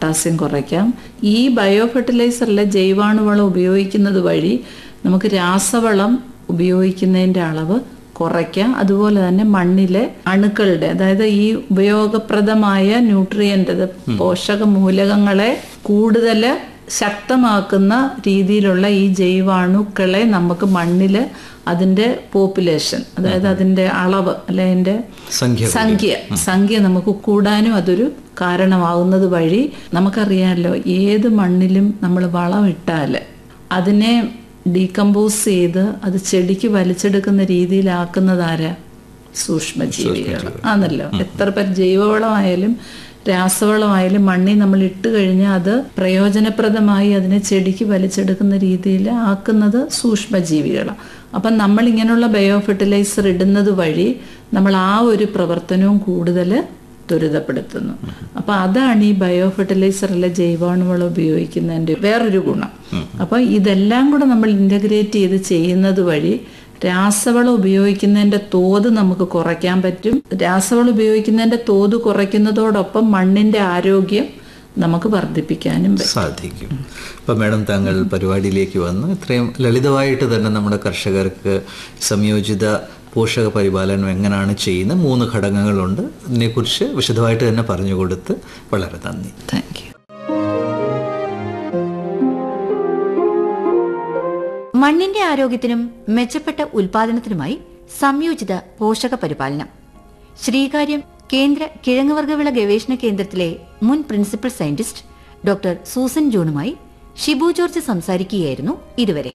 potassium കുറയ്ക്കാം ഈ bio ഫെർട്ടിലൈസറിലെ ജൈവാണുവളം ഉപയോഗിക്കുന്നത് വഴി നമുക്ക് രാസവളം ഉപയോഗിക്കുന്നതിൻ്റെ അളവ് കുറയ്ക്കാം അതുപോലെ തന്നെ മണ്ണിലെ അണുക്കളുടെ അതായത് ഈ ഉപയോഗപ്രദമായ ന്യൂട്രിയൻ്റ് പോഷക മൂലകങ്ങളെ കൂടുതൽ ശക്തമാക്കുന്ന രീതിയിലുള്ള ഈ ജൈവാണുക്കളെ നമുക്ക് മണ്ണിൽ അതിൻ്റെ പോപ്പുലേഷൻ അതായത് അതിൻ്റെ അളവ് അല്ലെ അതിൻ്റെ സംഖ്യ സംഖ്യ സംഖ്യ നമുക്ക് കൂടാനും അതൊരു കാരണമാകുന്നത് വഴി നമുക്കറിയാമല്ലോ ഏത് മണ്ണിലും നമ്മൾ വളമിട്ടാൽ അതിനെ ഡീകമ്പോസ് ചെയ്ത് അത് ചെടിക്ക് വലിച്ചെടുക്കുന്ന രീതിയിലാക്കുന്നത് ആരാ സൂക്ഷ്മജീവികൾ ആണല്ലോ എത്ര പേർ ജൈവവളമായാലും രാസവളമായാലും മണ്ണിൽ നമ്മൾ ഇട്ട് കഴിഞ്ഞാൽ അത് പ്രയോജനപ്രദമായി അതിനെ ചെടിക്ക് വലിച്ചെടുക്കുന്ന രീതിയിൽ ആക്കുന്നത് സൂക്ഷ്മജീവികളാണ് അപ്പം നമ്മൾ ഇങ്ങനെയുള്ള ബയോ ഫെർട്ടിലൈസർ ഇടുന്നത് വഴി നമ്മൾ ആ ഒരു പ്രവർത്തനവും കൂടുതൽ ത്വരിതപ്പെടുത്തുന്നു അപ്പൊ അതാണ് ഈ ബയോ ഫെർട്ടിലൈസറിലെ ജൈവാണുവളം ഉപയോഗിക്കുന്നതിന്റെ വേറൊരു ഗുണം അപ്പൊ ഇതെല്ലാം കൂടെ നമ്മൾ ഇന്റഗ്രേറ്റ് ചെയ്ത് ചെയ്യുന്നത് വഴി രാസവളം ഉപയോഗിക്കുന്നതിന്റെ തോത് നമുക്ക് കുറയ്ക്കാൻ പറ്റും രാസവളം ഉപയോഗിക്കുന്നതിന്റെ തോത് കുറയ്ക്കുന്നതോടൊപ്പം മണ്ണിന്റെ ആരോഗ്യം നമുക്ക് വർദ്ധിപ്പിക്കാനും പറ്റും സാധിക്കും ഇപ്പം മാഡം താങ്കൾ പരിപാടിയിലേക്ക് വന്ന് ഇത്രയും ലളിതമായിട്ട് തന്നെ നമ്മുടെ കർഷകർക്ക് സംയോജിത പോഷക പരിപാലനം എങ്ങനെയാണ് ചെയ്യുന്ന മൂന്ന് ഘടകങ്ങളുണ്ട് ഇതിനെക്കുറിച്ച് വിശദമായിട്ട് തന്നെ പറഞ്ഞു കൊടുത്ത് വളരെ നന്ദി താങ്ക് യു മണ്ണിന്റെ ആരോഗ്യത്തിനും മെച്ചപ്പെട്ട ഉൽപാദനത്തിനുമായി സംയോജിത പോഷക പരിപാലനം ശ്രീകാര്യം കേന്ദ്ര കിഴങ്ങുവർഗവിള ഗവേഷണ കേന്ദ്രത്തിലെ മുൻ പ്രിൻസിപ്പൽ സയന്റിസ്റ്റ് ഡോക്ടർ സൂസൻ ജോണുമായി ഷിബു ജോർജ് സംസാരിക്കുകയായിരുന്നു ഇതുവരെ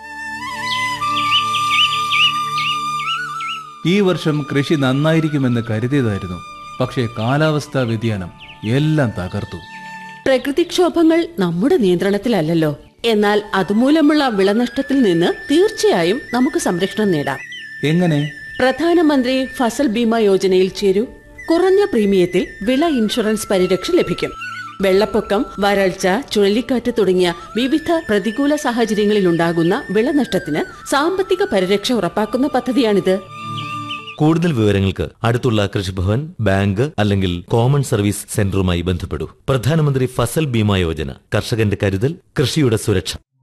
ഈ വർഷം കൃഷി നന്നായിരിക്കുമെന്ന് കരുതിയതായിരുന്നു പക്ഷേ കാലാവസ്ഥാ വ്യതിയാനം എല്ലാം തകർത്തു പ്രകൃതിക്ഷോഭങ്ങൾ നമ്മുടെ നിയന്ത്രണത്തിലല്ലല്ലോ എന്നാൽ അതുമൂലമുള്ള വിളനഷ്ടത്തിൽ നിന്ന് തീർച്ചയായും നമുക്ക് സംരക്ഷണം നേടാം എങ്ങനെ പ്രധാനമന്ത്രി ഫസൽ ബീമ യോജനയിൽ ചേരൂ കുറഞ്ഞ പ്രീമിയത്തിൽ വിള ഇൻഷുറൻസ് പരിരക്ഷ ലഭിക്കും വെള്ളപ്പൊക്കം വരൾച്ച ചുഴലിക്കാറ്റ് തുടങ്ങിയ വിവിധ പ്രതികൂല സാഹചര്യങ്ങളിൽ ഉണ്ടാകുന്ന വിളനഷ്ടത്തിന് സാമ്പത്തിക പരിരക്ഷ ഉറപ്പാക്കുന്ന പദ്ധതിയാണിത് കൂടുതൽ വിവരങ്ങൾക്ക് അടുത്തുള്ള കൃഷിഭവൻ ബാങ്ക് അല്ലെങ്കിൽ കോമൺ സർവീസ് സെന്ററുമായി ബന്ധപ്പെടൂ പ്രധാനമന്ത്രി ഫസൽ ബീമ യോജന കർഷകന്റെ കരുതൽ കൃഷിയുടെ സുരക്ഷ